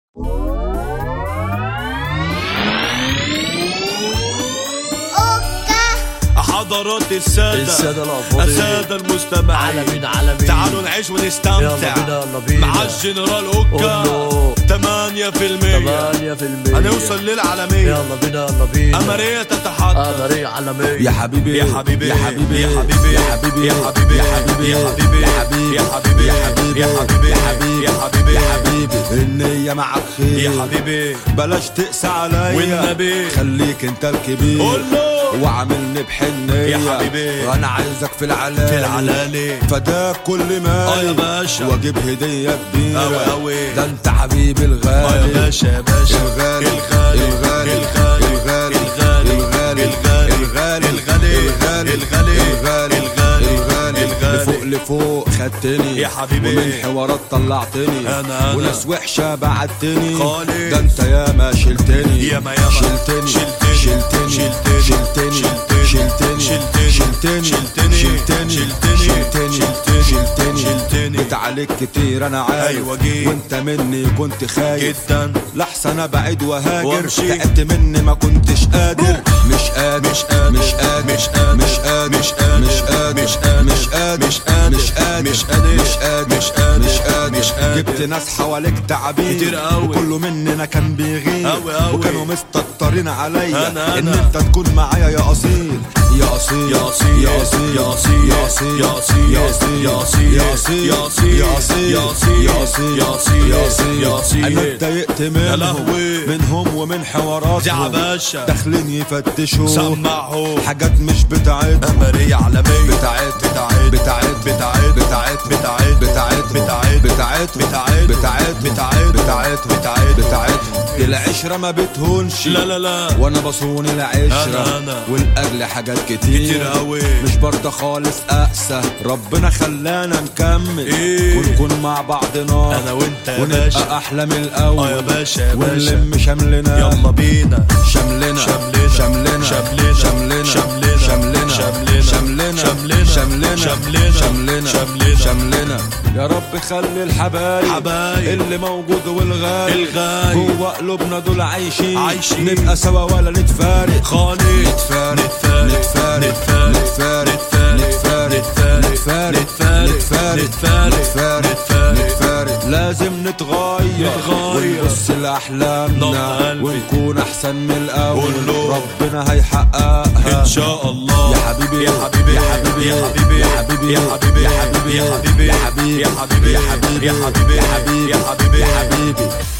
حضرات السادة السادة الأفاضل. السادة المستمعين عالمين عالمين تعالوا نعيش ونستمتع يلا بينا يلا بينا مع الجنرال اوكا قولوا. 8% ثمانية في المية هنوصل للعالمية يلا بينا يلا بينا أمرية تتحدى أمرية عالمية يا حبيبي يا حبيبي يا حبيبي يا حبيبي يا حبيبي يا حبيبي يا حبيبي يا حبيبي يا حبيبي يا حبيبي يا حبيبي يا حبيبي يا حبيبي يا حبيبي يا حبيبي النية معك خير يا حبيبي بلاش تقسى عليا والنبي. خليك انت الكبير قول له. وعاملني بحنية يا حبيبي. انا عايزك في العلالي في العلالي فداك كل مالي آه يا باشا. واجيب هدية كبيرة أوي أوي. ده انت حبيبي اه الغالي يا باشا يا باشا الغالي الغالي الغالي الغالي الغالي الغالي الغالي الغالي الغالي الغالي الغالي الغالي الغالي الغالي الغالي الغالي. لفوق لفوق خدتني يا حبيبي. ومن حوارات طلعتني أنا- أنا. وناس وحشة بعدتني خالص. ده انت ياما شلتني ياما ياما. شلتني شلتني. شلتني شلتني. شلتني شلتني. شلتني شلتني. شلتني شلتني. شلتني شلتني. شلتني شلتني. شلتني شلتني. جيت عليك كتير انا عارف أيوة جيت. وانت مني كنت خايف جدا لحسن ابعد وهاجر وامشي. تعبت مني ما كنتش قادر مش قادر مش قادر. مش قادر مش قادر. مش قادر مش قادر. مش قادر مش قادر. مش قادر مش قادر. مش قادر مش قادر. مش قادر مش قادر. مش قادر مش قادر. جبت ناس حواليك تعبين كتير أوي. وكله مننا كان بيغير أوي أوي. وكانوا مستكترين عليا أنا- ان أنا. انت تكون معايا يا اصيل يا اصيل يا أصيل. يا اصيل يا أصيل. يا اصيل يا أصيل. يا اصيل يا أصيل. يا اصيل يا أصيل. يا اصيل يا أصيل. يا اصيل يا أصيل. يا اصيل يا أصيل. انا اتضايقت يا منهم لهوي. منهم ومن حواراتهم يا باشا. داخلين يفتشوا سمعوا حاجات مش بتاعتهم أمرية عالمية بتاعت بتاعت بتاعت بتاعت بتاعت بتاعت بتاعت بتاعت بتاعت بتاعت بتاعت بتاعت بتاعت بتاعت بتاعت العشرة ما بتهونش لا لا لا وانا بصون العشرة أنا- أنا. والاجل حاجات كتير كتير أوي. مش برضه خالص اقسى ربنا خلانا نكمل إيه. ونكون مع بعضنا أنا وأنت يا باشا. ونبقى احلى من الاول آه يا باشا يا باشا. ونلم شملنا يلا بينا شملنا شملنا شملنا شملنا شملنا شملنا شملنا شملنا شملنا شملنا شملنا شملنا شملنا شملنا شملنا يا رب خلي الحبايب حبايب. اللي موجود والغايب الغايب. جوه قلوبنا دول عايشين عايشين. نبقى سوا ولا نتفارق خالص نتفارق نتفارق نتفارق نتفارق نتفارق نتفارق نتفارق نتفارق نتفارق نتفارق نتفارق نتفارق لازم نتغير نتغير. ونبص نبض لأحلامنا قلبي. ونكون أحسن من الأول قول له. ربنا هيحققها إن شاء الله يا حبيبي يا حبيبي يا حبيبي يا حبيبي يا حبيبي يا حبيبي يا حبيبي يا حبيبي يا حبيبي يا حبيبي يا حبيبي يا حبيبي يا حبيبي يا حبيبي يا حبيبي